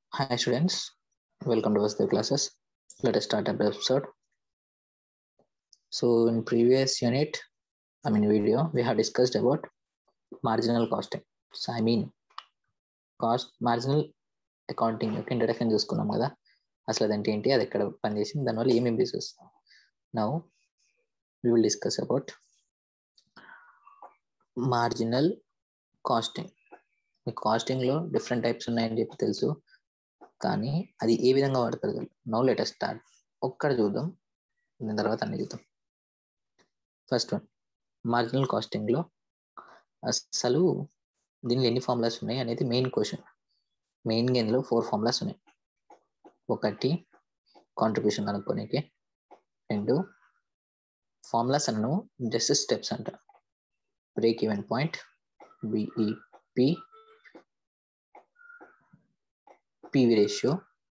Hi students, welcome to Vasu classes. Let us start our episode. So in previous unit, I mean video, we have discussed about marginal costing. So I mean cost marginal accounting యొక్క introduction చూసుకున్నాం కదా అసలు అదంటే ఏంటి అది ఎక్కడ పనిచేసింది దానివల్ల ఏమేమి bases now we will discuss about marginal costing మీ కాస్టింగ్లో డిఫరెంట్ టైప్స్ ఉన్నాయని చెప్పి తెలుసు కానీ అది ఏ విధంగా వాడతారు నౌ లెటర్ స్టార్ట్ ఒక్కడ చూద్దాం దాని తర్వాత అన్ని చూద్దాం ఫస్ట్ వన్ మార్జినల్ కాస్టింగ్లో అసలు దీనిలో ఎన్ని ఫార్ములాస్ ఉన్నాయి అనేది మెయిన్ క్వశ్చన్ మెయిన్ గేమ్లో ఫోర్ ఫార్ములాస్ ఉన్నాయి ఒకటి కాంట్రిబ్యూషన్ కనుక్కోనికి రెండు ఫార్ములాస్ అన్నను జస్ట్ స్టెప్స్ అంట break even point BEP PV ratio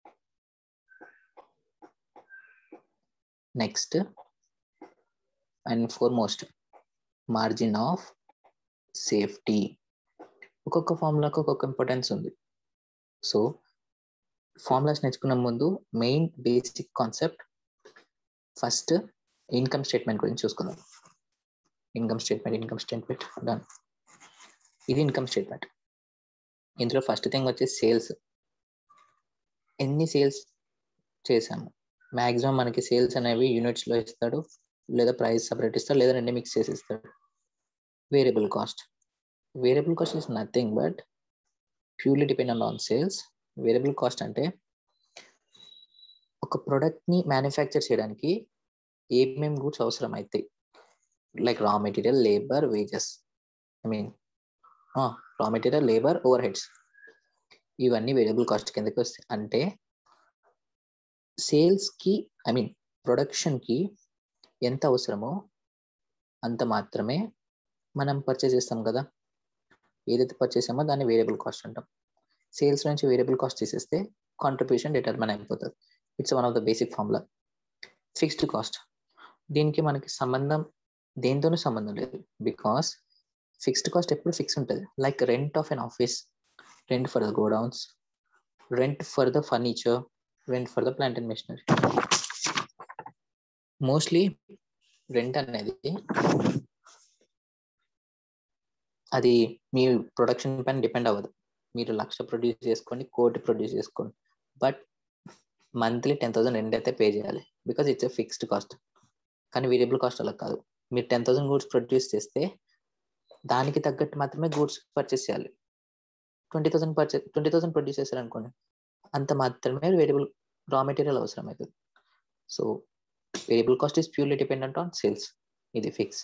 next and foremost margin of safety ఒక్కొక్క ఫార్ములాకి ఒక్కొక్క ఇంపార్టెన్స్ ఉంది సో ఫార్ములాస్ నేర్చుకున్న ముందు main basic concept first income statement గురించి చూసుకుందాం income statement income statement done ఇది ఇన్కమ్ స్టేట్మెంట్ ఇందులో ఫస్ట్ థింగ్ వచ్చి సేల్స్ ఎన్ని సేల్స్ చేసాము మ్యాక్సిమం మనకి సేల్స్ అనేవి యూనిట్స్లో ఇస్తాడు లేదా ప్రైస్ సపరేట్ ఇస్తాడు లేదా రెండు మిక్స్ చేసి ఇస్తాడు variable cost variable cost is nothing but purely dependent on sales variable cost అంటే ఒక ప్రోడక్ట్ని మ్యానుఫ్యాక్చర్ చేయడానికి ఏమేమి గూడ్స్ అవసరం అవుతాయి like raw material labour wages I mean raw material labour overheads ఇవన్నీ వేరియబుల్ కాస్ట్ కిందకి వస్తాయి అంటే సేల్స్కి ఐ మీన్ ప్రొడక్షన్కి ఎంత అవసరమో అంత మాత్రమే మనం పర్చేస్ చేస్తాం కదా ఏదైతే పర్చేస్ చేసామో దాన్ని వేరియబుల్ కాస్ట్ అంటాం సేల్స్ నుంచి వేరియబుల్ కాస్ట్ తీసేస్తే కాంట్రిబ్యూషన్ డిటర్మన్ అయిపోతుంది it's one of the basic formula fixed cost దీనికి మనకి సంబంధం దేంతోనూ సంబంధం లేదు బికాస్ ఫిక్స్డ్ కాస్ట్ ఎప్పుడు ఫిక్స్ ఉంటుంది like rent of an office rent for the godowns rent for the furniture rent for the plant and machinery mostly rent అనేది అది మీ ప్రొడక్షన్ పైన డిపెండ్ అవ్వదు మీరు లక్ష ప్రొడ్యూస్ చేసుకోండి కోటి ప్రొడ్యూస్ చేసుకోండి బట్ మంత్లీ టెన్ థౌసండ్ రెండు అయితే పే చేయాలి because it's a fixed cost కానీ వేరియబుల్ కాస్ట్ అలా కాదు మీరు టెన్ థౌసండ్ గూడ్స్ ప్రొడ్యూస్ చేస్తే దానికి తగ్గట్టు మాత్రమే గూడ్స్ పర్చేస్ చేయాలి twenty thousand purchase twenty thousand produce చేశారు అనుకోండి అంత మాత్రమే వేరియబుల్ రా మెటీరియల్ అవసరం అవుతుంది so variable cost is purely dependent on sales ఇది ఫిక్స్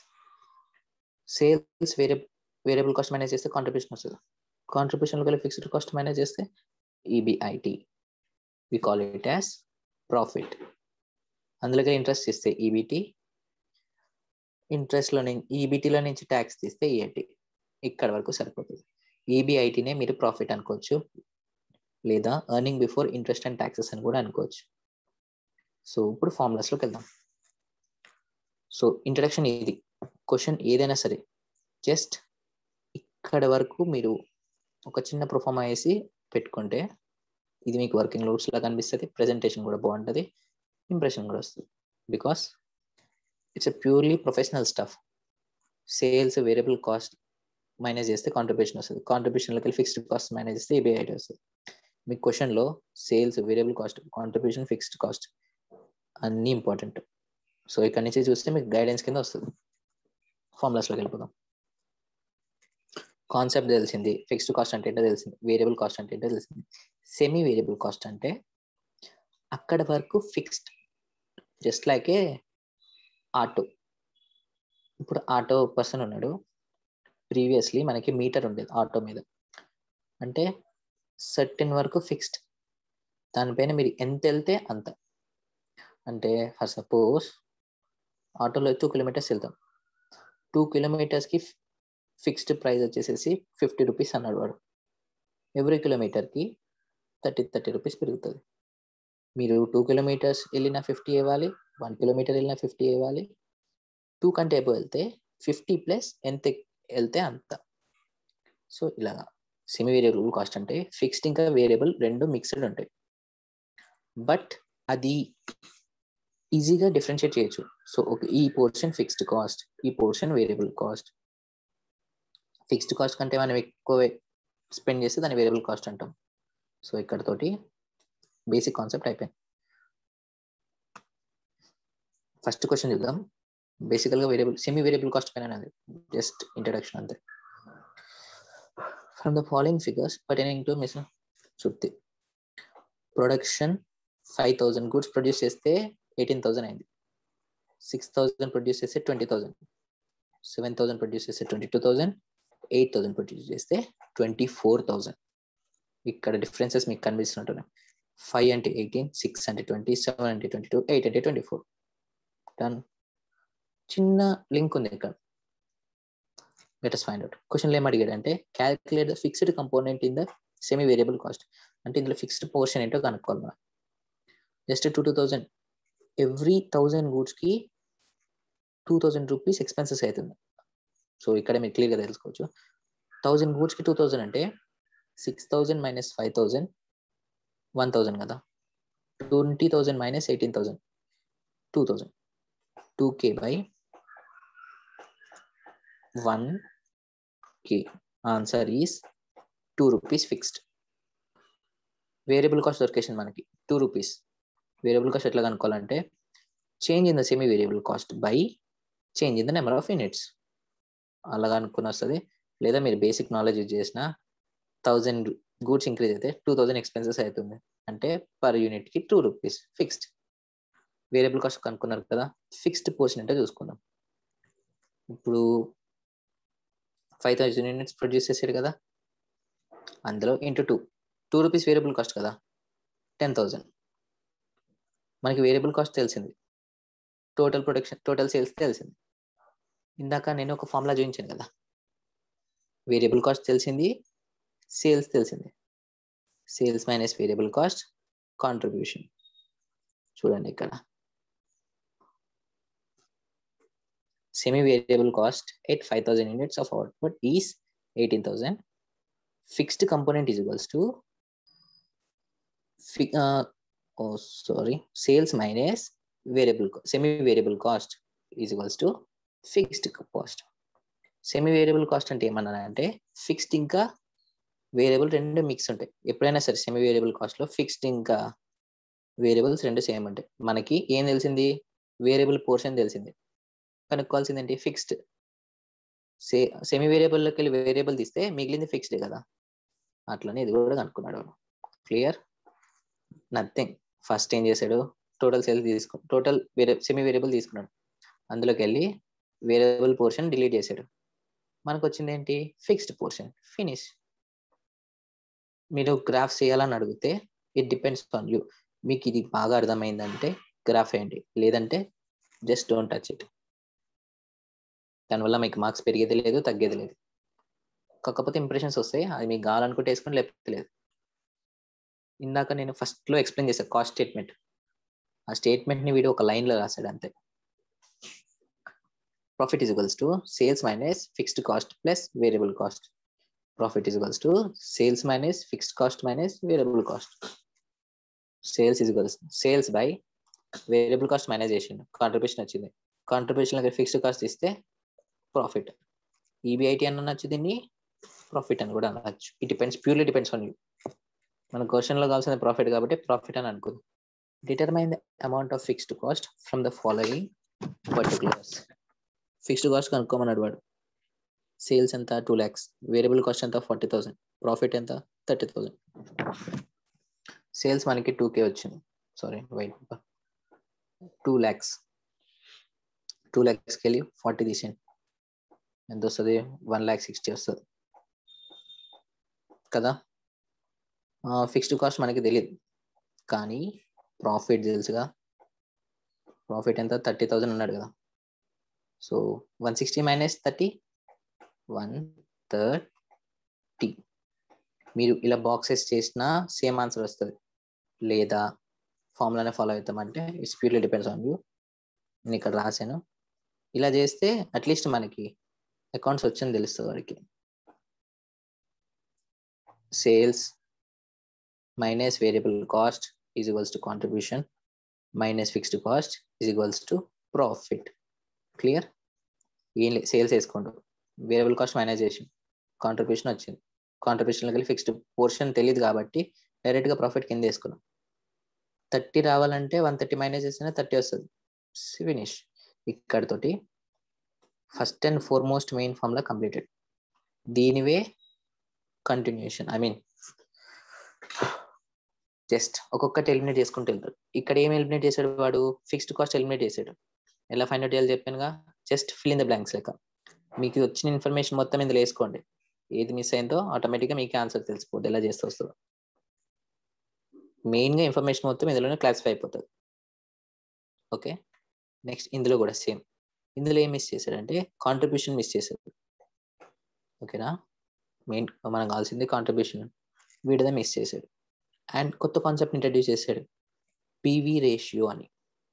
సేల్స్ వేరే వేరియబుల్ కాస్ట్ మేనేజ్ చేస్తే కాంట్రిబ్యూషన్ వస్తుంది కాంట్రిబ్యూషన్ కలిసి ఫిక్స్డ్ కాస్ట్ మేనేజ్ చేస్తే EBIT we call it as profit అందులోకి ఇంట్రెస్ట్ ఇస్తే ఈబిటి ఇంట్రెస్ట్లో నుంచి ఈబిటీలో నుంచి ట్యాక్స్ తీస్తే ఈఐటి ఇక్కడ వరకు సరిపోతుంది ఈబిఐటీనే మీరు ప్రాఫిట్ అనుకోవచ్చు లేదా earning before interest and taxes అని కూడా అనుకోవచ్చు సో ఇప్పుడు ఫార్ములాస్లోకి వెళ్దాం సో ఇంట్రడక్షన్ ఇది క్వశ్చన్ ఏదైనా సరే జస్ట్ ఇక్కడ వరకు మీరు ఒక చిన్న ప్రొఫార్మా వేసి పెట్టుకుంటే ఇది మీకు వర్కింగ్ లోడ్స్ లా కనిపిస్తుంది ప్రెజెంటేషన్ కూడా బాగుంటుంది ఇంప్రెషన్ కూడా వస్తుంది because it's a purely professional stuff sales variable cost minus చేస్తే కాంట్రిబ్యూషన్ వస్తుంది కాంట్రిబ్యూషన్లోకి ఫిక్స్డ్ కాస్ట్ మేనేజ్ చేస్తే ఈబీఐటీ వస్తుంది మీ క్వశ్చన్లో sales variable cost contribution fixed cost అన్నీ ఇంపార్టెంట్ సో ఇక్కడ నుంచి చూస్తే మీకు గైడెన్స్ కింద వస్తుంది ఫార్ములాస్లోకి వెళ్ళిపోదాం కాన్సెప్ట్ తెలిసింది ఫిక్స్డ్ కాస్ట్ అంటే ఏంటో తెలిసింది వేరియబుల్ కాస్ట్ అంటే ఏంటో తెలిసింది సెమీ వేరియబుల్ కాస్ట్ అంటే అక్కడ వరకు fixed just like a auto ఇప్పుడు ఆటో పర్సన్ ఉన్నాడు ప్రీవియస్లీ మనకి మీటర్ ఉండేది ఆటో మీద అంటే సర్టెన్ వరకు ఫిక్స్డ్ దానిపైన మీరు ఎంత వెళ్తే అంత అంటే ఫర్ సపోజ్ ఆటోలో టూ కిలోమీటర్స్ వెళ్తాం టూ కిలోమీటర్స్కి ఫిక్స్డ్ ప్రైస్ వచ్చేసేసి ఫిఫ్టీ రూపీస్ అన్నాడు వాడు ఎవ్రీ కిలోమీటర్కి థర్టీ థర్టీ రూపీస్ పెరుగుతుంది మీరు టూ కిలోమీటర్స్ వెళ్ళిన ఫిఫ్టీ ఇవ్వాలి వన్ కిలోమీటర్ వెళ్ళిన ఫిఫ్టీ ఇవ్వాలి టూ కంటే ఎబో వెళ్తే ఫిఫ్టీ ప్లస్ ఎంత వెళ్తే అంత సో ఇలాగా సెమీ వేరియబుల్ కాస్ట్ అంటే ఫిక్స్డ్ ఇంకా వేరియబుల్ రెండు మిక్స్డ్ ఉంటాయి బట్ అది ఈజీగా డిఫరెన్షియేట్ చేయొచ్చు సో ఒక ఈ పోర్షన్ ఫిక్స్డ్ కాస్ట్ ఈ portion variable cost fixed cost కంటే మనం ఎక్కువ స్పెండ్ చేస్తే దాన్ని వేరియబుల్ కాస్ట్ అంటాం సో ఇక్కడతోటి బేసిక్ కాన్సెప్ట్ అయిపోయింది ఫస్ట్ క్వశ్చన్ చూద్దాం బేసికల్గా వేరియబుల్ సెమీ వేరియబుల్ కాస్ట్ పైన జస్ట్ ఇంట్రడక్షన్ అంతే from the following figures pertaining to Miss Shuddhi production five thousand goods produce చేస్తే ఎయిటీన్ థౌసండ్ అయింది సిక్స్ థౌసండ్ ప్రొడ్యూస్ చేస్తే twenty thousand seven thousand produce చేస్తే twenty two thousand eight thousand produce చేస్తే twenty four thousand ఇక్కడ differences మీకు కనిపిస్తున్నట్టున్నాయి five అంటే eighteen six అంటే twenty seven అంటే ట్వంటీ టూ ఎయిట్ అంటే ట్వంటీ ఫోర్ డన్ చిన్న లింక్ ఉంది ఇక్కడ లెటస్ ఫైండ్ అవుట్ క్వశ్చన్లో ఏం అడిగాడు అంటే calculate the fixed component in the semi variable cost అంటే ఇందులో ఫిక్స్డ్ పోర్షన్ ఏంటో కనుక్కోవాలి మనం just two two thousand every thousand గూడ్స్కి టూ థౌజండ్ రూపీస్ ఎక్స్పెన్సెస్ అవుతుంది సో ఇక్కడ మీరు క్లియర్గా తెలుసుకోవచ్చు థౌజండ్ గూడ్స్కి టూ థౌజండ్ అంటే six thousand minus five thousand one thousand కదా twenty thousand minus eighteen thousand two thousand two K by one K answer is two rupees fixed variable cost దొరికేసింది మనకి టూ రూపీస్ వేరియబుల్ కాస్ట్ ఎట్లా కనుక్కోవాలంటే change in the semi variable cost by change in the number of units అలాగా అనుకుని వస్తుంది లేదా మీరు basic knowledge use చేసిన థౌజండ్ గూడ్స్ ఇంక్రీజ్ అయితే టూ థౌజండ్ ఎక్స్పెన్సెస్ అవుతుంది అంటే పర్ యూనిట్కి two rupees fixed variable cost కనుక్కున్నారు కదా ఫిక్స్డ్ పోర్షన్ అంటే చూసుకుందాం ఇప్పుడు ఫైవ్ థౌజండ్ యూనిట్స్ ప్రొడ్యూస్ చేసాడు కదా అందులో into two two rupees variable cost కదా టెన్ థౌజండ్ మనకి వేరియబుల్ కాస్ట్ తెలిసింది టోటల్ ప్రొడక్షన్ టోటల్ సేల్స్ తెలిసింది ఇందాక నేను ఒక ఫార్ములా చూపించాను కదా వేరియబుల్ కాస్ట్ తెలిసింది సేల్స్ తెలిసింది sales minus variable cost contribution చూడండి ఇక్కడ semi variable cost at five thousand units of output is eighteen thousand fixed component is equals to oh sorry sales minus variable semi variable cost is equals to fixed cost semi variable cost అంటే ఏమన్నా అంటే fixed ఇంకా variable రెండు mix ఉంటాయి ఎప్పుడైనా సరే semi variable కాస్ట్లో fixed ఇంకా వేరియబుల్స్ రెండు సేమ్ ఉంటాయి మనకి ఏం తెలిసింది వేరియబుల్ పోర్షన్ తెలిసింది కనుక్కోవాల్సింది ఏంటి ఫిక్స్డ్ సే సెమీ వేరియబుల్లోకి వెళ్ళి వేరియబుల్ తీస్తే మిగిలింది ఫిక్స్డ్ కదా అట్లనే ఇది కూడా కనుక్కున్నాడు క్లియర్ నథింగ్ ఫస్ట్ ఏం చేశాడు టోటల్ సేల్స్ తీసుకు టోటల్ వేరే సెమీ వేరియబుల్ తీసుకున్నాడు అందులోకి వెళ్ళి వేరియబుల్ పోర్షన్ డిలీట్ చేశాడు మనకు వచ్చింది ఏంటి ఫిక్స్డ్ పోర్షన్ ఫినిష్ మీరు గ్రాఫ్ చేయాలని అడిగితే ఇట్ డిపెండ్స్ ఆన్ యూ మీకు ఇది బాగా అర్థమైందంటే గ్రాఫ్ వేయండి లేదంటే జస్ట్ డోంట్ టచ్ ఇట్ దానివల్ల మీకు మార్క్స్ పెరిగేది లేదు తగ్గేది లేదు కాకపోతే ఇంప్రెషన్స్ వస్తాయి అది మీకు కావాలనుకుంటే వేసుకొని లేకపోతే లేదు ఇందాక నేను ఫస్ట్లో ఎక్స్ప్లెయిన్ చేశాను కాస్ట్ స్టేట్మెంట్ ఆ స్టేట్మెంట్ని వీడు ఒక లైన్లో రాశాడు అంతే profit is equals to sales minus fixed cost plus variable cost profit is equals to sales minus fixed cost minus variable cost sales is equals sales by variable cost minus చేసిండు contribution వచ్చింది contribution fixed cost ఇస్తే profit EBIT అని అనొచ్చు దీన్ని profit అని కూడా అనొచ్చు it depends purely depends on you మన క్వశ్చన్లో కావాల్సిన ప్రాఫిట్ కాబట్టి ప్రాఫిట్ అని అనుకుంది determine the amount of fixed cost from the following particulars fixed cost కనుక్కోమన్నాడు వాడు సేల్స్ ఎంత టూ ల్యాక్స్ వేరియబుల్ కాస్ట్ ఎంత ఫార్టీ థౌసండ్ ప్రాఫిట్ ఎంత థర్టీ థౌసండ్ సేల్స్ మనకి టూ కే వచ్చింది sorry wait two lakhs two ల్యాక్స్కి వెళ్ళి ఫార్టీ తీసేయండి ఎంత వస్తుంది వన్ ల్యాక్ సిక్స్టీ వస్తుంది కదా ఫిక్స్డ్ కాస్ట్ మనకి తెలియదు కానీ ప్రాఫిట్ తెలుసుగా ప్రాఫిట్ ఎంత థర్టీ థౌజండ్ అన్నాడు కదా so one sixty minus thirty one thirty మీరు ఇలా బాక్సెస్ చేసినా సేమ్ ఆన్సర్ వస్తుంది లేదా ఫార్ములానే ఫాలో అవుతామంటే it's purely depends on you నేను ఇక్కడ రాశాను ఇలా చేస్తే అట్లీస్ట్ మనకి అకౌంట్స్ వచ్చింది తెలుస్తుంది వాడికి sales minus variable cost is equals to contribution minus fixed cost is equals to profit clear ఏం లేదు సేల్స్ వేసుకోండు వేరియబుల్ కాస్ట్ మైనస్ చేసి కాంట్రిబ్యూషన్ వచ్చింది కాంట్రిబ్యూషన్లోకి వెళ్ళి ఫిక్స్డ్ పోర్షన్ తెలియదు కాబట్టి డైరెక్ట్గా ప్రాఫిట్ కింద వేసుకున్నాం థర్టీ రావాలంటే వన్ థర్టీ మైనస్ చేస్తేనే థర్టీ వస్తుంది ఫినిష్ ఇక్కడతోటి first and foremost main formula completed దీనివే కంటిన్యూషన్ ఐ మీన్ జస్ట్ ఒక్కొక్కటి ఎలిమినేట్ చేసుకుంటూ వెళ్తాడు ఇక్కడ ఏం ఎలిమినేట్ చేశాడు వాడు ఫిక్స్డ్ కాస్ట్ ఎలిమినేట్ చేశాడు ఎలా ఫైండ్ అవుట్ చేయాలి చెప్పానుగా just fill in the blanks లెక్క మీకు వచ్చిన ఇన్ఫర్మేషన్ మొత్తం ఇందులో వేసుకోండి ఏది మిస్ అయిందో ఆటోమేటిక్గా మీకు ఆన్సర్ తెలిసిపోద్ది ఎలా చేస్తే వస్తుందో మెయిన్గా ఇన్ఫర్మేషన్ మొత్తం ఇందులోనే క్లాసిఫై అయిపోతుంది ఓకే నెక్స్ట్ ఇందులో కూడా సేమ్ ఇందులో ఏం మిస్ చేశాడంటే కాంట్రిబ్యూషన్ మిస్ చేశాడు ఓకేనా మెయిన్ మనకు కావాల్సింది కాంట్రిబ్యూషన్ వీడిదే మిస్ చేశాడు అండ్ కొత్త కాన్సెప్ట్ ఇంట్రడ్యూస్ చేశాడు పీవీ రేషియో అని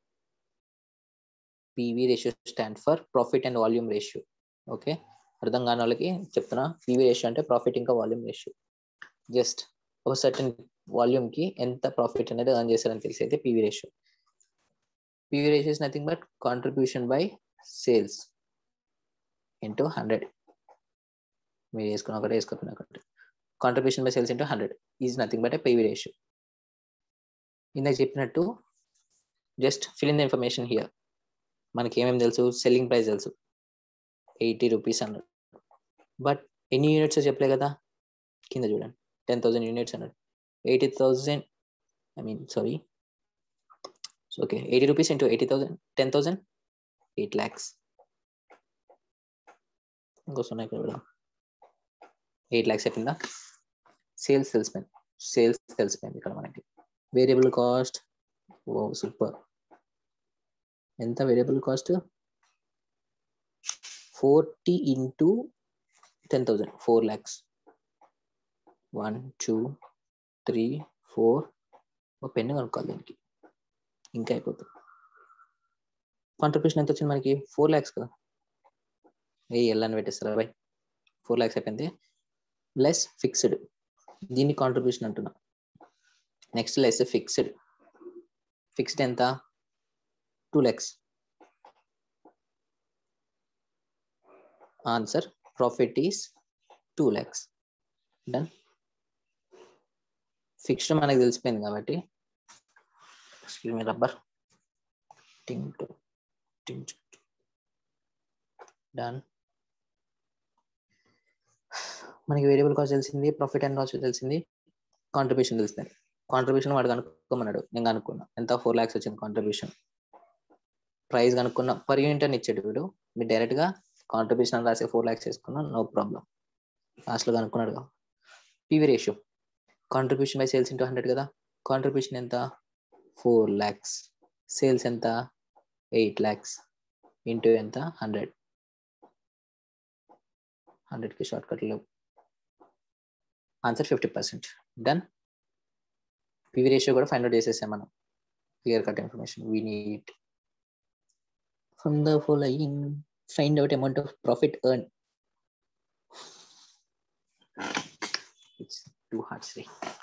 PV ratio stand for profit and volume ratio okay అర్థం కాని వాళ్ళకి చెప్తున్నా పీవీ రేషియో అంటే ప్రాఫిట్ ఇంకా వాల్యూమ్ రేషియో జస్ట్ ఒక సర్టన్ వాల్యూమ్ కి ఎంత ప్రాఫిట్ అనేది ఎర్న్ చేశారని తెలిసి అయితే PV ratio PV ratio is nothing but contribution by sales into hundred మీరు వేసుకున్న ఒకటి వేసుకున్న ఒకటి contribution by sales into hundred is nothing but a PV ratio ఇందాక చెప్పినట్టు just fill in the information here మనకి ఏమేమి తెలుసు సెల్లింగ్ ప్రైస్ తెలుసు ఎయిటీ రూపీస్ అన్నాడు బట్ ఎన్ని యూనిట్స్ చెప్పలే కదా కింద చూడండి టెన్ థౌసండ్ యూనిట్స్ అన్నాడు eighty thousand I mean sorry okay eighty rupees into eighty thousand ten thousand eight lakhs ఇంకోసం ఇక్కడ కూడా ఎయిట్ ల్యాక్స్ చెప్పిందా సేల్స్ తెలిసిపోయింది సేల్స్ తెలిసిపోయింది ఇక్కడ మనకి వేరియబుల్ కాస్ట్ ఓ సూపర్ ఎంత variable cost forty into ten thousand four lakhs one two three four ఒక పెన్ను కనుక్కోవాలి దీనికి ఇంకా అయిపోతుంది కాంట్రిబ్యూషన్ ఎంత వచ్చింది మనకి ఫోర్ ల్యాక్స్ కదా ఏ ఎల్లని పెట్టేస్తారా బాయ్ ఫోర్ ల్యాక్స్ అయిపోయింది లెస్ ఫిక్స్డ్ దీన్ని కాంట్రిబ్యూషన్ అంటున్నా నెక్స్ట్ లెస్ ఫిక్స్డ్ ఫిక్స్డ్ ఎంత two lakhs answer profit is two lakhs done fixed మనకు తెలిసిపోయింది కాబట్టి మీ రబ్బర్ టింగ్ టింగ్ డన్ మనకి వేరియబుల్ కాస్ట్ తెలిసింది ప్రాఫిట్ అండ్ లాస్ తెలిసింది కాంట్రిబ్యూషన్ తెలిసింది కాంట్రిబ్యూషన్ వాడు కనుక్కోమన్నాడు నేను కనుక్కున్నా ఎంత ఫోర్ ల్యాక్స్ వచ్చింది కాంట్రిబ్యూషన్ ప్రైస్ కనుక్కున్న పర్ యూనిట్ అని ఇచ్చాడు వీడు మీరు డైరెక్ట్గా కాంట్రిబ్యూషన్ అని రాసి ఫోర్ ల్యాక్స్ వేసుకున్నా నో ప్రాబ్లం లాస్ట్లో కనుక్కున్నాడు PV ratio contribution by sales into hundred కదా కాంట్రిబ్యూషన్ ఎంత ఫోర్ ల్యాక్స్ సేల్స్ ఎంత ఎయిట్ ల్యాక్స్ ఇంటూ ఎంత హండ్రెడ్ హండ్రెడ్కి షార్ట్ కట్ లేవు answer fifty percent done PV ratio కూడా ఫైండ్ అవుట్ చేసేసాం మనం clear cut information we need from the following find out amount of profit earn it's too hard శ్రీ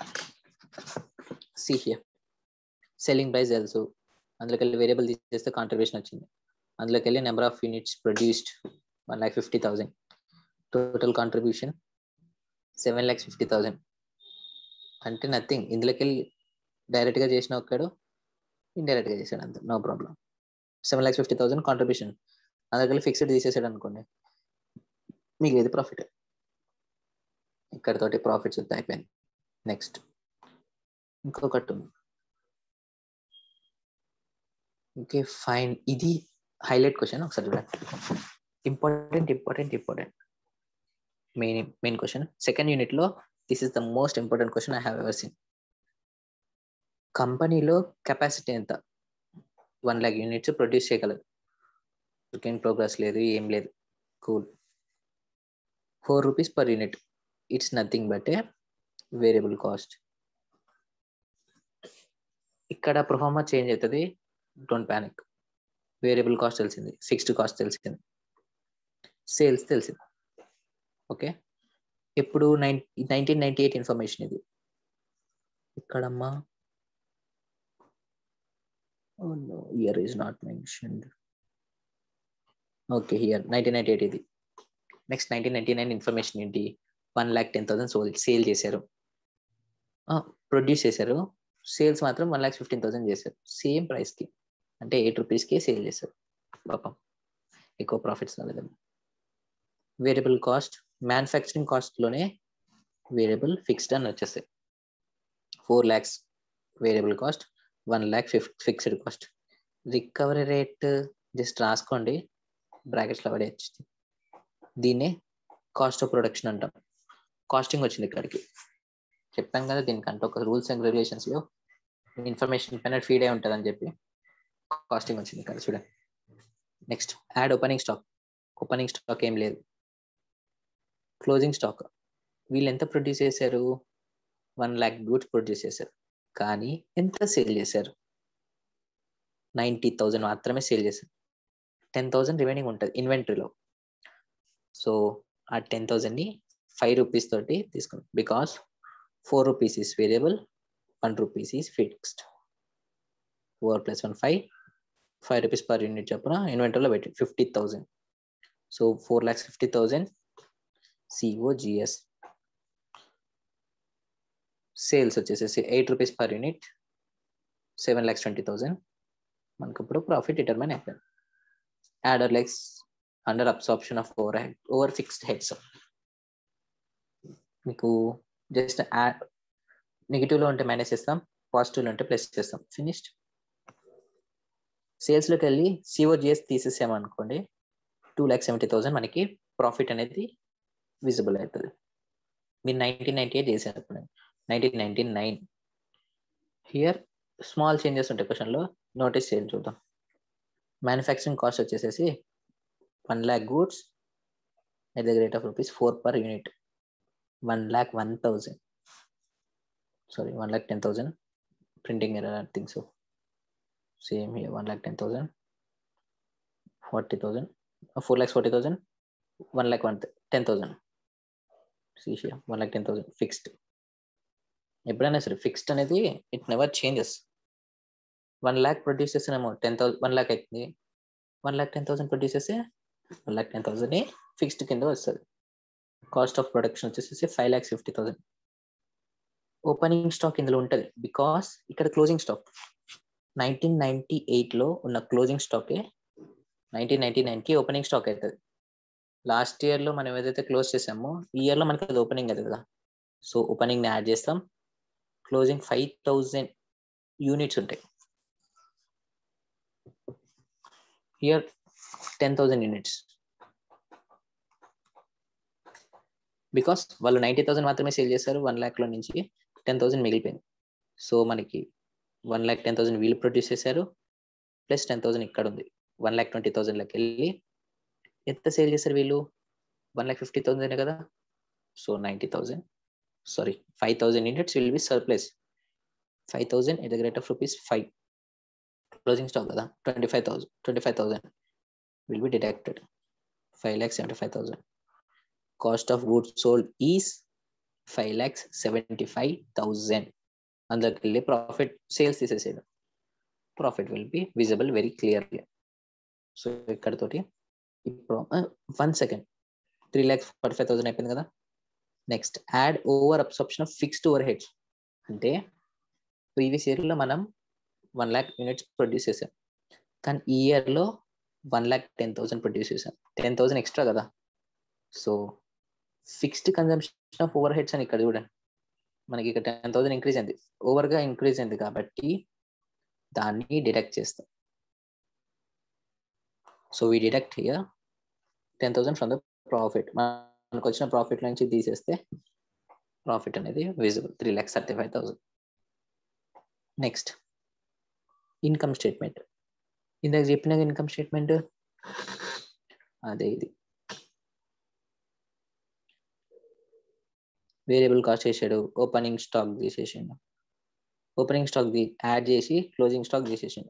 see here selling price తెలుసు అందులోకి వెళ్ళి variable తీసేస్తే contribution వచ్చింది అందులోకి వెళ్ళి number of units produced one lakh fifty thousand total contribution seven lakhs fifty thousand అంటే nothing ఇందులోకి వెళ్ళి డైరెక్ట్గా చేసిన ఒక్కడు ఇండైరెక్ట్గా చేశాడు అంత no problem seven lakhs fifty thousand contribution అందులోకి వెళ్ళి ఫిక్స్డ్ తీసేసాడు అనుకోండి మీకు ఏది ప్రాఫిట్ ఇక్కడతోటి ప్రాఫిట్స్ అయిపోయింది నెక్స్ట్ ఇంకొకటి ఉంది ఓకే ఫైన్ ఇది హైలైట్ క్వశ్చన్ ఒకసారి చూడండి important important important main main question second unit లో this is the most important question I have ever seen కంపెనీలో కెపాసిటీ ఎంత వన్ ల్యాక్ యూనిట్స్ ప్రొడ్యూస్ చేయగలదు వర్కింగ్ ప్రోగ్రెస్ లేదు ఏం లేదు cool four rupees per unit it's nothing but a variable cost ఇక్కడ proforma change అవుతుంది don't panic variable cost తెలిసింది fixed cost తెలిసింది సేల్స్ తెలిసింది ఓకే ఎప్పుడు nine nineteen ninety eight information ఇది ఇక్కడమ్మా year is not mentioned okay here nineteen ninety eight ఇది next nineteen ninety nine information ఏంటి one lakh ten thousand sold sale చేశారు produce చేశారు సేల్స్ మాత్రం వన్ ల్యాక్ ఫిఫ్టీన్ థౌసండ్ చేశారు సేమ్ ప్రైస్కి అంటే ఎయిట్ రూపీస్కి సేల్ చేశారు పాపం ఎక్కువ ప్రాఫిట్స్ రాలేదు వేరియబుల్ కాస్ట్ మ్యానుఫ్యాక్చరింగ్ కాస్ట్లోనే వేరియబుల్ ఫిక్స్డ్ అని వచ్చేస్తాయి four lakhs variable cost one lakh ఫిఫ్ fixed cost recovery rate just రాసుకోండి బ్రాకెట్స్లో పడేయచ్చు దీన్నే కాస్ట్ ఆఫ్ ప్రొడక్షన్ అంటాం కాస్టింగ్ వచ్చింది ఇక్కడికి చెప్పాం కదా దీనికంటే ఒక రూల్స్ అండ్ రెగ్యులేషన్స్లో ఇన్ఫర్మేషన్ పైన ఫీడ్ అయి ఉంటుంది అని చెప్పి కాస్టింగ్ వచ్చింది ఇక్కడ చూడండి next add opening stock opening stock ఏం లేదు క్లోజింగ్ స్టాక్ వీళ్ళు ఎంత ప్రొడ్యూస్ చేశారు వన్ ల్యాక్ గూడ్స్ ప్రొడ్యూస్ చేశారు కానీ ఎంత సేల్ చేశారు నైంటీ థౌజండ్ మాత్రమే సేల్ చేశారు టెన్ థౌజండ్ రిమైనింగ్ ఉంటుంది ఇన్వెంటరీలో సో ఆ టెన్ థౌజండ్ని ఫైవ్ రూపీస్ తోటి తీసుకున్నాం because four rupees is variable one rupees is fixed four plus one five five rupees per unit చొప్పున ఇన్వెంటరీలో పెట్టి fifty thousand so four lakhs fifty thousand COGS sales వచ్చేసేసి eight rupees per unit seven lakhs twenty thousand మనకు ఇప్పుడు profit determine అయిపోయింది add or less under absorption of over head over fixed heads మీకు just add నెగిటివ్లో ఉంటే మైనస్ చేస్తాం పాజిటివ్లో ఉంటే ప్లస్ చేస్తాం ఫినిష్డ్ సేల్స్లోకి వెళ్ళి సిఓజిఎస్ తీసేసామనుకోండి టూ ల్యాక్ సెవెంటీ థౌసండ్ మనకి ప్రాఫిట్ అనేది విజిబుల్ అవుతుంది మీరు నైన్టీన్ నైన్టీ ఎయిట్ చేసినప్పుడు nineteen ninety nine here small changes ఉంటాయి క్వశ్చన్లో నోటీస్ చేయండి చూద్దాం మ్యానుఫ్యాక్చరింగ్ కాస్ట్ వచ్చేసేసి one lakh goods at the rate of rupees four per unit one lakh one thousand sorry one lakh ten thousand printing error I think so same here one lakh ten thousand forty thousand four lakhs forty thousand one lakh one ten thousand సీషియా one lakh ten thousand fixed ఎప్పుడైనా సరే fixed అనేది it never changes one lakh produce చేస్తేనేమో ten thousand one lakh అవుతుంది one lakh ten thousand produce చేస్తే one lakh ten thousand fixed కింద వస్తుంది cost of production వచ్చేసి five lakhs fifty thousand opening stock ఇందులో ఉంటుంది బికాస్ ఇక్కడ క్లోజింగ్ స్టాక్ నైన్టీన్ నైన్టీ ఎయిట్లో ఉన్న క్లోజింగ్ స్టాకే నైన్టీన్ నైన్టీ నైన్కి ఓపెనింగ్ స్టాక్ అవుతుంది లాస్ట్ ఇయర్లో మనం ఏదైతే క్లోజ్ చేసామో ఈ ఇయర్లో మనకి అది ఓపెనింగ్ అవుతుంది కదా సో ఓపెనింగ్ని యాడ్ చేస్తాం క్లోజింగ్ ఫైవ్ థౌజండ్ యూనిట్స్ ఉంటాయి here ten thousand units because వాళ్ళు నైంటీ థౌసండ్ మాత్రమే సేల్ చేస్తారు వన్ ల్యాక్లో నుంచి టెన్ థౌసండ్ మిగిలిపోయింది సో మనకి వన్ ల్యాక్ టెన్ థౌసండ్ వీళ్ళు ప్రొడ్యూస్ చేశారు ప్లస్ టెన్ థౌసండ్ ఇక్కడ ఉంది వన్ ల్యాక్ ట్వంటీ థౌసండ్లోకి వెళ్ళి ఎంత సేల్ చేశారు వీళ్ళు వన్ ల్యాక్ ఫిఫ్టీ థౌసండ్ కదా so ninety thousand sorry five thousand units will be surplus five thousand at the rate of rupees five closing stock కదా twenty five thousand twenty five thousand will be deducted five lakhs seventy five thousand cost of goods sold is five lakhs seventy five thousand అందులోకి వెళ్ళి profit sales తీసేసేయడం profit will be visible very clearly so ఇక్కడతోటి ఇప్పుడు one second three lakhs forty five thousand అయిపోయింది కదా next add over absorption of fixed over heads అంటే previous ఇయర్లో మనం వన్ ల్యాక్ యూనిట్స్ ప్రొడ్యూస్ చేసాం కానీ ఈ ఇయర్లో one lakh ten thousand produce చేసాం టెన్ థౌసండ్ ఎక్స్ట్రా కదా so fixed consumption of over heads అని ఇక్కడ చూడండి మనకి ఇక్కడ టెన్ థౌసండ్ ఇంక్రీజ్ అయింది ఓవర్గా ఇంక్రీజ్ అయింది కాబట్టి దాన్ని డిడక్ట్ చేస్తాం so we deduct here ten thousand from the profit మనకు వచ్చిన ప్రాఫిట్ నుంచి తీసేస్తే ప్రాఫిట్ అనేది visible three lakhs thirty five thousand next income statement ఇందాక చెప్పిన ఇన్కమ్ స్టేట్మెంట్ అదే ఇది వేరియబుల్ కాస్ట్ చేసాడు ఓపెనింగ్ స్టాక్ తీసేసాడు ఓపెనింగ్ స్టాక్ యాడ్ చేసి క్లోజింగ్ స్టాక్ తీసేసాడు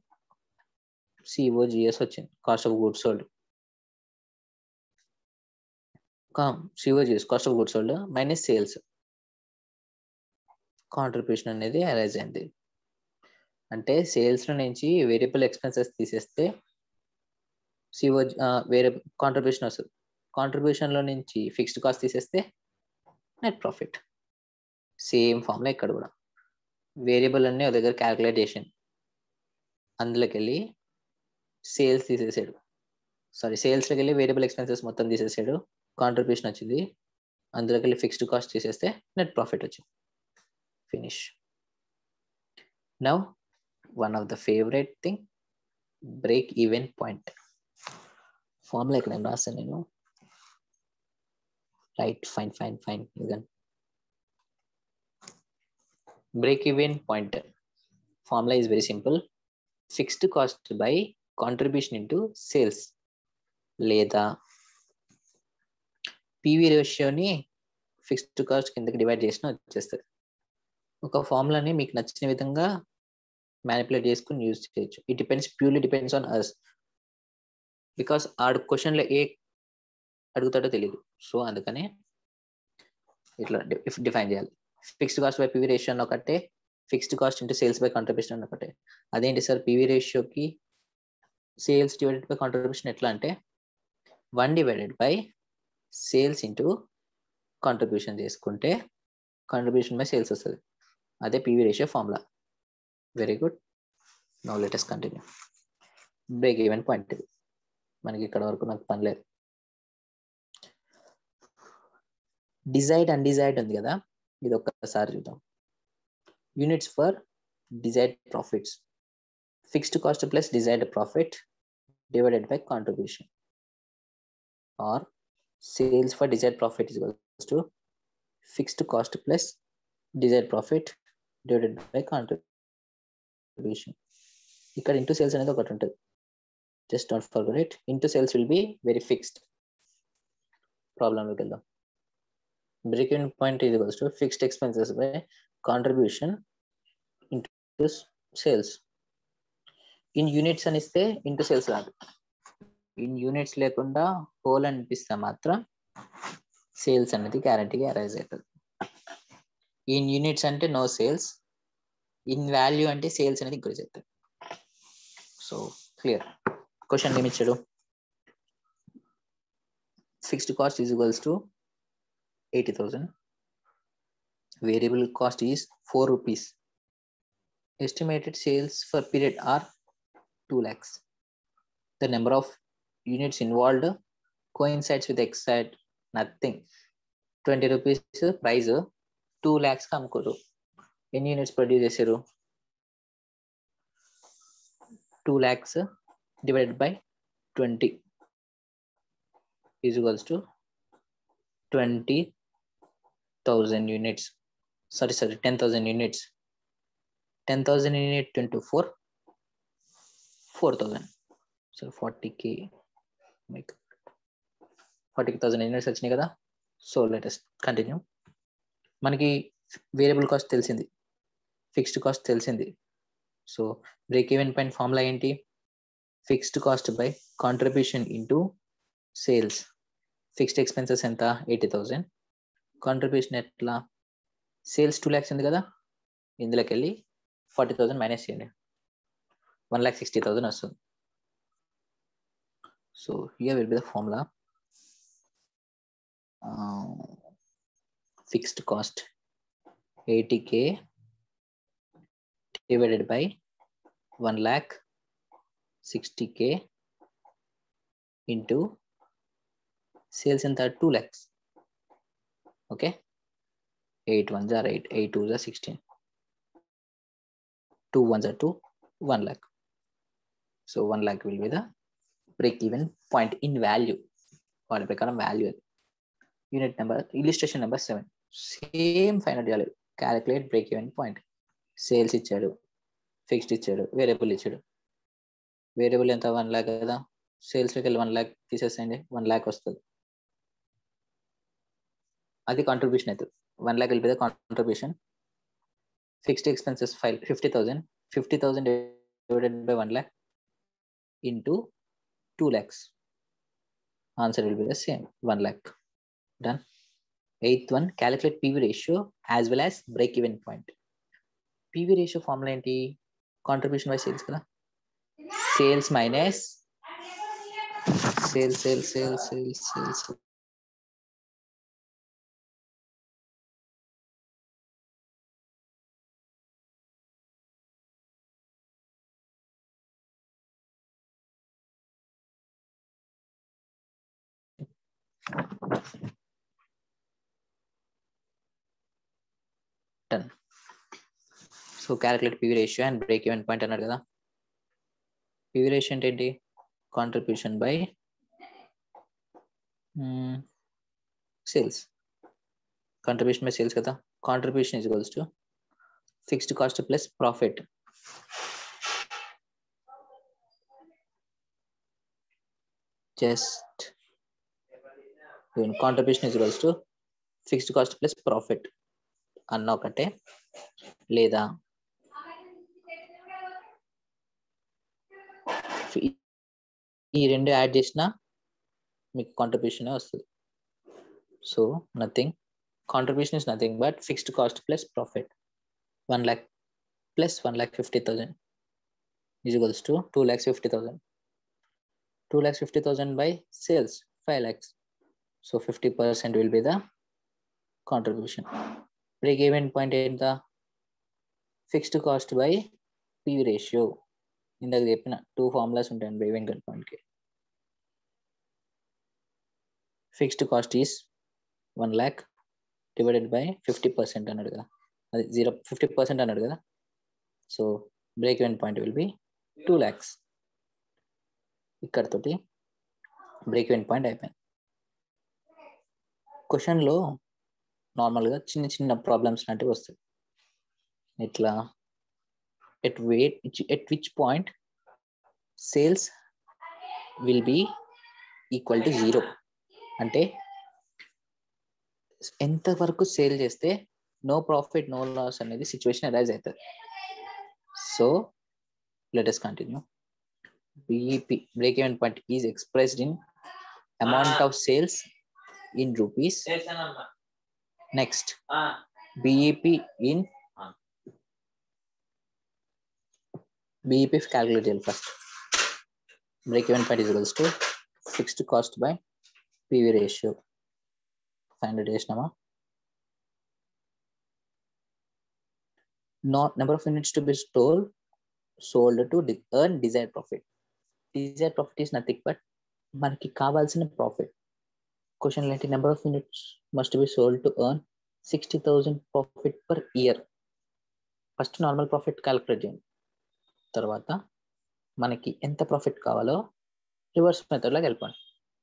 సిఓజిఎస్ వచ్చింది cost of goods sold COGS cost of goods sold minus sales contribution అనేది అరైజ్ అయింది అంటే సేల్స్ నుంచి వేరియబుల్ ఎక్స్పెన్సెస్ తీసేస్తే సిఓ వేరే కాంట్రిబ్యూషన్ వస్తుంది కాంట్రిబ్యూషన్లో నుంచి ఫిక్స్డ్ కాస్ట్ తీసేస్తే నెట్ ప్రాఫిట్ సేమ్ ఫామ్లో ఇక్కడ కూడా వేరియబుల్ అన్నీ ఒక దగ్గర క్యాలిక్యులేట్ చేసింది అందులోకి వెళ్ళి సేల్స్ తీసేసాడు సారీ సేల్స్లోకి వెళ్ళి వేరియబుల్ ఎక్స్పెన్సెస్ మొత్తం తీసేసాడు కాంట్రిబ్యూషన్ వచ్చింది అందులోకి వెళ్ళి ఫిక్స్డ్ కాస్ట్ తీసేస్తే నెట్ ప్రాఫిట్ వచ్చింది finish now one of the favourite thing break even point formula ఇక్కడ నేను రాస్తాను నేను రైట్ ఫైన్ ఫైన్ ఫైన్ ఇదన్ break even point formula is very simple fixed cost by contribution into sales లేదా PV రేషియోని fixed cost కిందకి divide చేసిన వచ్చేస్తుంది ఒక ఫార్ములాని మీకు నచ్చిన విధంగా మ్యానిపులేట్ చేసుకుని యూజ్ చేయొచ్చు it depends purely depends on us because ఆడు క్వశ్చన్లో ఏ అడుగుతాడో తెలియదు సో అందుకనే ఇట్లా డిఫైన్ చేయాలి fixed cost by PV ratio ఒకటే fixed cost into sales by contribution ఒకటే అదేంటి సార్ పీవీ రేషియోకి సేల్స్ డివైడెడ్ బై కాంట్రిబ్యూషన్ ఎట్లా అంటే one divided by sales into contribution చేసుకుంటే కాంట్రిబ్యూషన్ బై సేల్స్ వస్తుంది అదే PV ratio formula very good no let's continue break even point ఇది మనకి ఇక్కడ వరకు నాకు పని లేదు డిజైడ్ అన్డిజైడ్ ఉంది కదా ఇది ఒక్కసారి చూద్దాం units for desired profits fixed cost plus desired profit divided by contribution or sales for desired profit is to fixed cost plus desired profit divided by contribution ఇక్కడ ఇంటూ సేల్స్ అనేది ఒకటి ఉంటుంది just not forget it into sales will be very fixed ప్రాబ్లంలోకి వెళ్దాం break even point ఇది to fixed expenses by contribution into sales in units అని ఇస్తే into sales రాదు ఇన్ యూనిట్స్ లేకుండా హోల్ అనిపిస్తే మాత్రం సేల్స్ అనేది గ్యారంటీగా అరైజ్ అవుతుంది ఇన్ యూనిట్స్ అంటే నో సేల్స్ ఇన్ వాల్యూ అంటే సేల్స్ అనేది ఇంక్రీజ్ అవుతుంది సో క్లియర్ క్వశ్చన్ ఏమి ఇచ్చాడు fixed cost is equals to eighty thousand variable cost is four rupees estimated sales for period are two lakhs the number of units involved coincides with ఎక్సైడ్ nothing twenty rupees price two ల్యాక్స్కి అమ్ముకోరు ఎన్ని units produce చేశారు two lakhs divided by 20 is equals to 20,000 units. Sorry, sorry, 10,000 units. 10,000 unit 24, 4,000. So 40k. Make 40,000 units వచ్చినాయి కదా so let's continue మనకి variable cost తెలిసింది fixed cost తెలిసింది so break even point formula ఏంటి fixed cost by contribution into sales fixed expenses ఎంత eighty thousand contribution ఎట్లా sales two lakhs ఉంది కదా ఇందులోకి వెళ్ళి ఫార్టీ థౌజండ్ మైనస్ చేయండి వన్ ల్యాక్ సిక్స్టీ థౌజండ్ వస్తుంది so here will be the formula fixed cost eighty K divided by one lakh 60k into sales in that 2 lakhs okay 8 ones are 8 8 twos are 16 2 ones are 2 1 lakh so 1 lakh will be the break even point in value or ప్రకారం value unit number illustration number 7 same final చేయాలి calculate break even point sales ఇచ్చాడు fixed ఇచ్చాడు variable ఇచ్చాడు variable ఎంత one lakh కదా సేల్స్లోకి వెళ్ళి one lakh తీసేసేయండి వన్ ల్యాక్ వస్తుంది అది కాంట్రిబ్యూషన్ అవుతుంది వన్ ల్యాక్ వెళ్ళిపోతే contribution fixed expenses five fifty thousand fifty thousand divided by one lakh into two lakhs answer will be the same one lakh done eighth one calculate PV ratio as well as break even point PV ratio formula ఏంటి contribution by sales కదా sales minus sales sales sales sales sales done so calculate PV ratio and break even point అన్నాడు కదా PV ratio అంటే ఏంటి contribution by sales contribution by sales కదా contribution is equals to fixed cost plus profit just contribution is equals to fixed cost plus profit అన్న ఒకటే లేదా ఈ రెండు యాడ్ చేసినా మీకు కాంట్రిబ్యూషన్ వస్తుంది so nothing contribution is nothing but fixed cost plus profit one lakh plus one lakh fifty thousand equals to two lakhs fifty thousand two lakhs fifty thousand by sales five lakhs so fifty percent will be the contribution break even point ఎంత fixed cost by PV ratio ఇందాక చెప్పిన two formulas ఉంటాయండి break even పాయింట్కి fixed cost is one lakh divided by fifty percent అన్నాడు కదా అది zero fifty percent అన్నాడు కదా so break even point will be two lakhs ఇక్కడతోటి బ్రేక్ ఈవెన్ పాయింట్ అయిపోయింది క్వశ్చన్లో నార్మల్గా చిన్న చిన్న ప్రాబ్లమ్స్ లాంటివి వస్తాయి ఇట్లా at what at which point sales will be equal to zero అంటే ఎంత వరకు సేల్ చేస్తే నో ప్రాఫిట్ నో లాస్ అనేది సిచ్యువేషన్ అరైజ్ అవుతుంది so let's continue BEP break even point is expressed in amount of sales in rupees next BEP in BEP calculate చేయాలి first break even point is equals to fixed cost by PV ratio five hundred చేసినామా not number of units to be sold sold to de- earn desired profit desired profit is nothing but మనకి కావాల్సిన profit question ఏంటి number of units must be sold to earn sixty thousand profit per year first normal profit calculate చేయండి తర్వాత మనకి ఎంత profit కావాలో reverse మెథడ్లో వెళ్ళిపోండి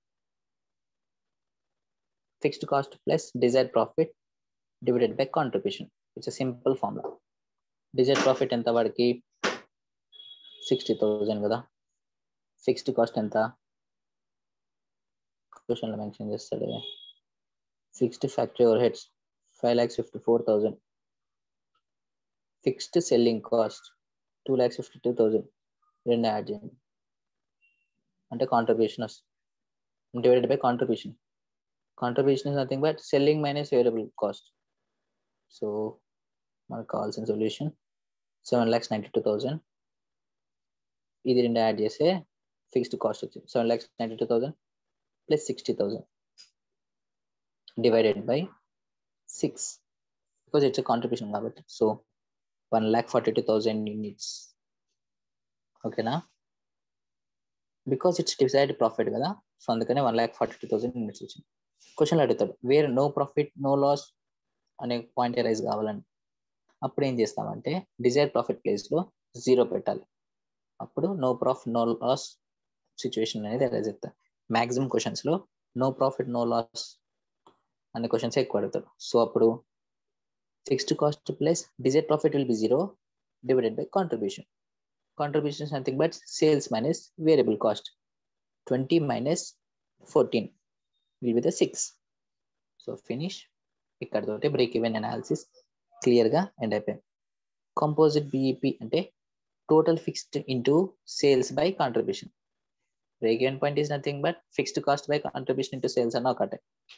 fixed cost plus desire profit divided by contribution it's simple formula desire profit ఎంత వాడికి sixty thousand కదా ఫిక్స్డ్ కాస్ట్ ఎంత క్వశ్చన్లో మెన్షన్ చేస్తాడు fixed factory overheads five lakhs fifty four thousand fixed selling cost two lakhs fifty two thousand రెండు add చేయండి అంటే contribution వస్తుంది divided by contribution contribution is nothing but selling minus variable cost so మనకు కావాల్సిన solution seven lakhs ninety two thousand ఇది రెండు add చేస్తే fixed cost వచ్చింది seven lakhs ninety two thousand plus sixty thousand divided by six because it's contribution కాబట్టి so one lakh forty two thousand units ఓకేనా because it's decide profit కదా so అందుకనే one lakh forty two thousand units వచ్చింది క్వశ్చన్లు అడుగుతాడు where no profit no loss అనే point rise కావాలని అప్పుడు ఏం చేస్తామంటే డిజైర్ ప్రాఫిట్ ప్లేస్లో జీరో పెట్టాలి అప్పుడు no profit no loss situation అనేది రైజ్ అవుతుంది మ్యాక్సిమం క్వశ్చన్స్లో నో ప్రాఫిట్ నో లాస్ అనే క్వశ్చన్స్ ఎక్కువ అడుగుతాడు సో అప్పుడు fixed cost plus desire profit will be zero divided by contribution contribution is nothing but sales minus variable cost 20 minus 14 will be the 6 so finish ఇక్కడ తోటి break even analysis క్లియర్గా end అయిపోయింది composite BEP అంటే total fixed into sales by contribution break even point is nothing but fixed cost by contribution into sales అన్న ఒకటే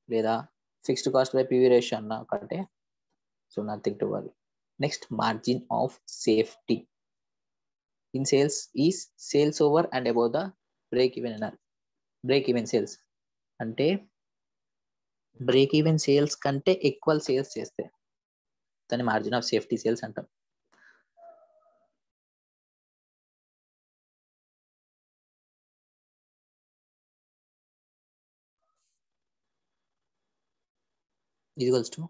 లేదా fixed cost by PV ratio అన్న ఒకటే so nothing to worry next margin of safety in sales is sales over and above the break even అన్నారు break even sales అంటే break even sales కంటే ఎక్కువ sales చేస్తే దాన్ని మార్జిన్ ఆఫ్ సేఫ్టీ సేల్స్ అంటాం equals to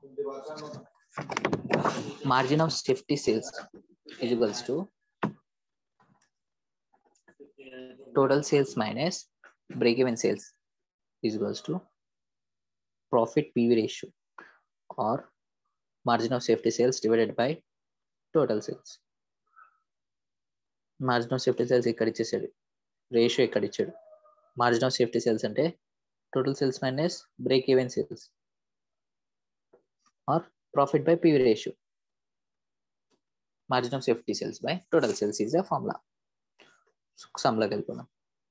margin of safety sales is equals to total sales minus break even sales is equals to profit PV ratio or margin of safety sales divided by total sales. Margin of safety sales ఇక్కడ ఇచ్చేసాడు ratio ఇక్కడ ఇచ్చాడు margin of safety sales అంటే total sales minus break even sales or profit by PV ratio. Margin of safety sales by total sales is a formula. సమ్లోకి వెళ్ళిపోదాం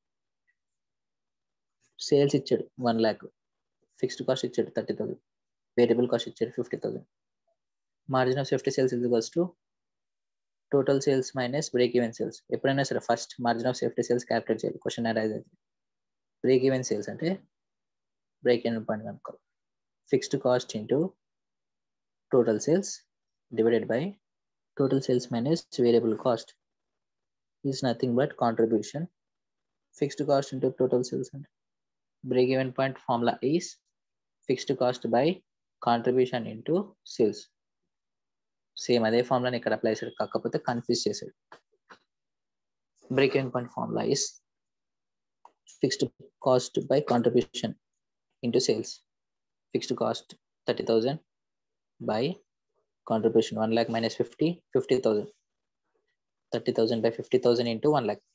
sales ఇచ్చాడు one lakh fixed cost ఇచ్చాడు thirty thousand variable cost ఇచ్చాడు fifty thousand margin of safety sales is equals to total sales minus break even sales ఎప్పుడైనా సరే first margin of safety sales capital చేయాలి question arise అయితే break even sales అంటే break even point కనుక్కోవాలి fixed cost into total sales divided by total sales minus variable cost is nothing but contribution fixed cost into total sales and break even point formula is fixed cost by contribution into sales same అదే ఫార్ములాని ఇక్కడ apply చేశాడు కాకపోతే confuse చేశాడు break even point formula is fixed cost by contribution into sales fixed cost thirty thousand by contribution 1 lakh minus 50 50000 30000 by 50000 into 1 lakh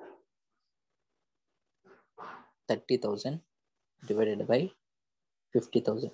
30000 divided by 50000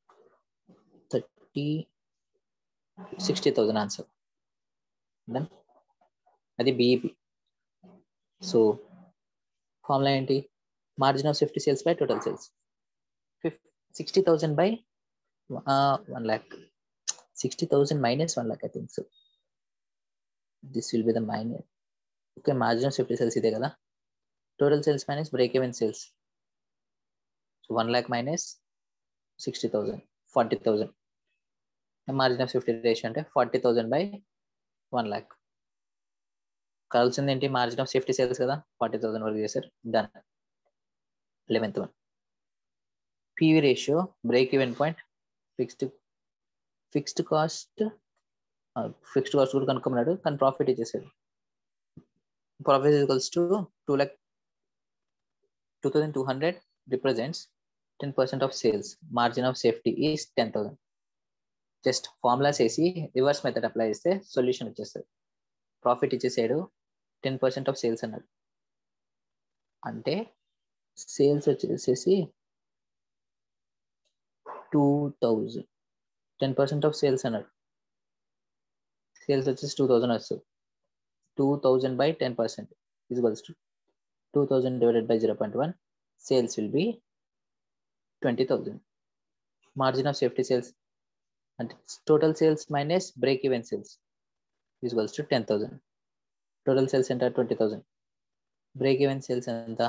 30 60000 answer then అది BEP so formula ఏంటి margin of safety sales by total sales sixty thousand by uh, 1 lakh 60,000 minus 1 lakh I think so this will be the minus okay margin of safety sales ide kada total sales minus break even sales so 1 lakh minus 60,000 40,000 the margin of safety ratio అంటే 40,000 by 1 lakh కావాల్సింది ఏంటి margin of safety sales కదా forty thousand వరకు చేశారు done eleventh one PV ratio break even point fixed fixed cost fixed cost కూడా కనుక్కున్నాడు కానీ profit ఇచ్చేసాడు profit equals to two lakh two thousand two hundred represents ten percent of sales margin of safety is ten thousand just formulas వేసి reverse method apply చేస్తే solution వచ్చేస్తుంది profit ఇచ్చేసాడు ten percent of sales అన్నాడు అంటే sales వచ్చేసేసి two thousand ten percent of sales అన్నాడు sales వచ్చేసి two thousand వస్తుంది two thousand by ten percent equals to two thousand divided by zero point one sales will be twenty thousand margin of safety sales అంటే total sales minus break even sales equals to ten thousand total sales ఎంత twenty thousand break even sales ఎంత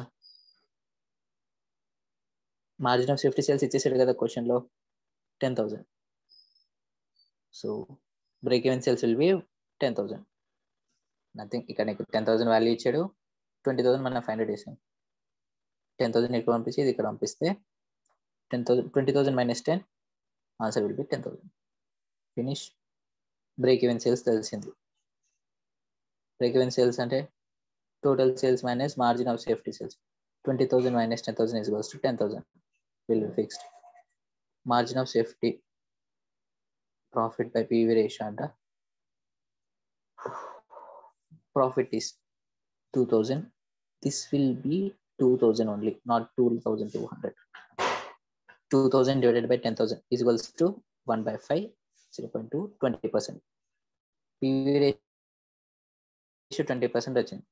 margin of safety sales ఇచ్చేసాడు కదా క్వశ్చన్లో ten thousand so break even sales will be ten thousand nothing ఇక్కడ నీకు ten thousand value ఇచ్చాడు twenty thousand మనం five hundred వేసాం టెన్ థౌసండ్ ఇక్కడ పంపించి ఇది ఇక్కడ పంపిస్తే ten thousand twenty thousand minus ten answer will be ten thousand finish break even sales తెలిసింది బ్రేక్ ఈవెన్ సేల్స్ అంటే total sales minus margin of safety sales twenty thousand minus ten thousand is goes to ten thousand will be fixed margin of safety profit by PV ratio అంట profit is 2000 this will be 2000 only not 2200 2000 divided by 10000 is equals to 1 by 5 0.2 20 percent pv ratio 20 percent వచ్చింది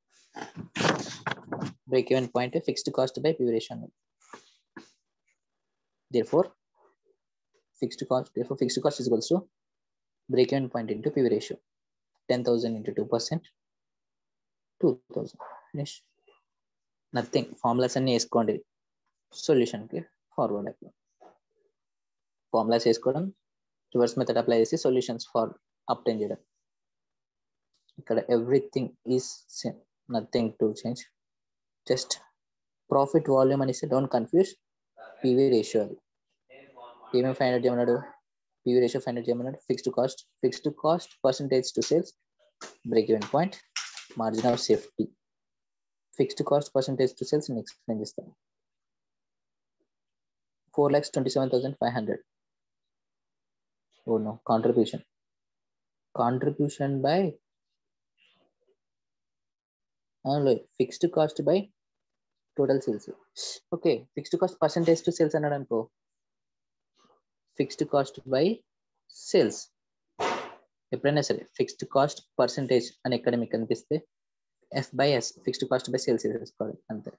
break even point fixed cost by PV ratio అన్నది therefore fixed cost therefore fixed cost is equals to break even point into PV ratio 10,000 into 2%, 2,000. Finish. Nothing. Formulas అన్ని వేసుకోండి సొల్యూషన్కి forward అయిపోయి formulas వేసుకోవడం reverse method apply చేసి solutions for obtain చేయడం ఇక్కడ everything is same nothing to change just profit volume అనేసి don't confuse PV ratio అది ఏమేమి ఫైండ్ అవుట్ చేయమన్నాడు పీవీ రేషియో ఫైండ్ అవుట్ చేయమన్నాడు fixed cost fixed cost percentage to sales break even point margin of safety fixed cost percentage to sales నేను explain చేస్తాను four lakhs twenty seven thousand five hundred oh no contribution contribution by fixed cost by total sales okay fixed cost percentage to sales అన్నాడు అనుకో fixed cost by sales ఎప్పుడైనా సరే fixed cost percentage అని ఎక్కడ మీకు కనిపిస్తే F by S fixed cost by sales వేసుకోవాలి అంతే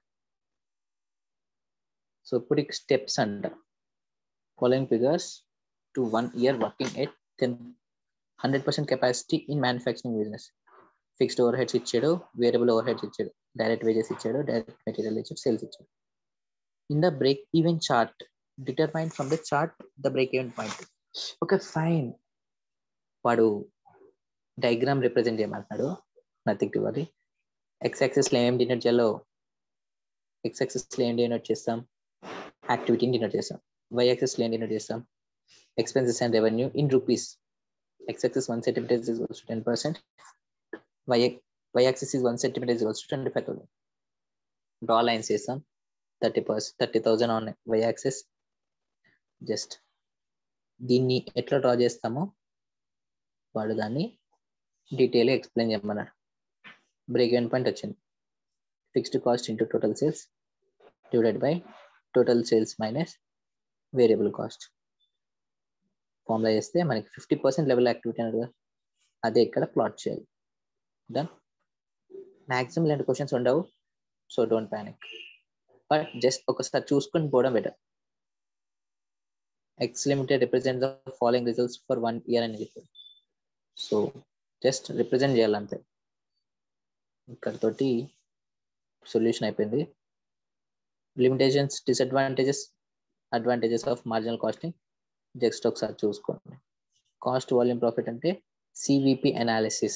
సో ఇప్పుడు స్టెప్స్ అంట following figures to one year working at ten hundred percent capacity in manufacturing business fixed over overheads ఇచ్చాడు వేరియబుల్ ఓవర్ హెడ్స్ ఇచ్చాడు డైరెక్ట్ వేజెస్ ఇచ్చాడు direct material ఇచ్చాడు sales ఇచ్చాడు in the break even chart determine from the chart the break even point okay fine వాడు diagram represent చేయమంటున్నాడు nothing to worry X యాక్సెస్లో ఏం denote చేయాలో X యాక్సెస్లో ఏం denote చేస్తాం యాక్టివిటీని డినోట్ చేస్తాం వై యాక్సెస్లో ఏం డినోట్ చేస్తాం expenses and revenue in rupees X axis one centimetre is equals to ten percent Y Y axis is one centimetre is equals to twenty five thousand draw lines చేస్తాం thirty percent thirty thousand on Y axis just దీన్ని ఎట్లా draw చేస్తామో వాడు దాన్ని డీటెయిల్గా explain చేయమన్నాడు break even point వచ్చింది fixed cost into total sales divided by total sales minus variable cost formula చేస్తే మనకి ఫిఫ్టీ పర్సెంట్ లెవెల్ యాక్టివిటీ అన్నాడు కదా అదే ఇక్కడ ప్లాట్ చేయాలి డన్ మ్యాక్సిమం ఇలాంటి క్వశ్చన్స్ ఉండవు so don't panic but just ఒకసారి చూసుకొని పోవడం better X limited represent the following results for one year అని చెప్పారు సో జస్ట్ రిప్రజెంట్ చేయాలంతే ఇక్కడతోటి సొల్యూషన్ అయిపోయింది limitations disadvantages advantages of marginal costing just ఒకసారి చూసుకోండి కాస్ట్ వాల్యూమ్ ప్రాఫిట్ అంటే CVP analysis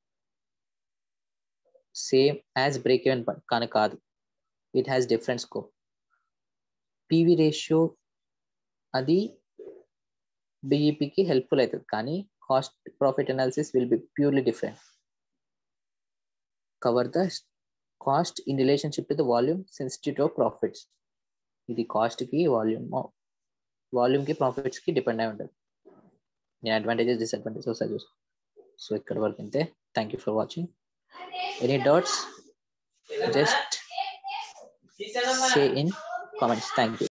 same as break even point కానీ కాదు it has different scope PV ratio అది బిఈపికి హెల్ప్ఫుల్ అవుతుంది కానీ cost profit analysis will be purely different cover the cost in relationship to the volume sensitive of profits ఇది కాస్ట్కి volume వాల్యూమ్కి ప్రాఫిట్స్కి depend అయి ఉంటుంది నేను అడ్వాంటేజెస్ డిసడ్వాంటేజెస్ ఒకసారి చూసుకో సో ఇక్కడ వరకు అంతే thank you for watching any doubts just say in comments thank you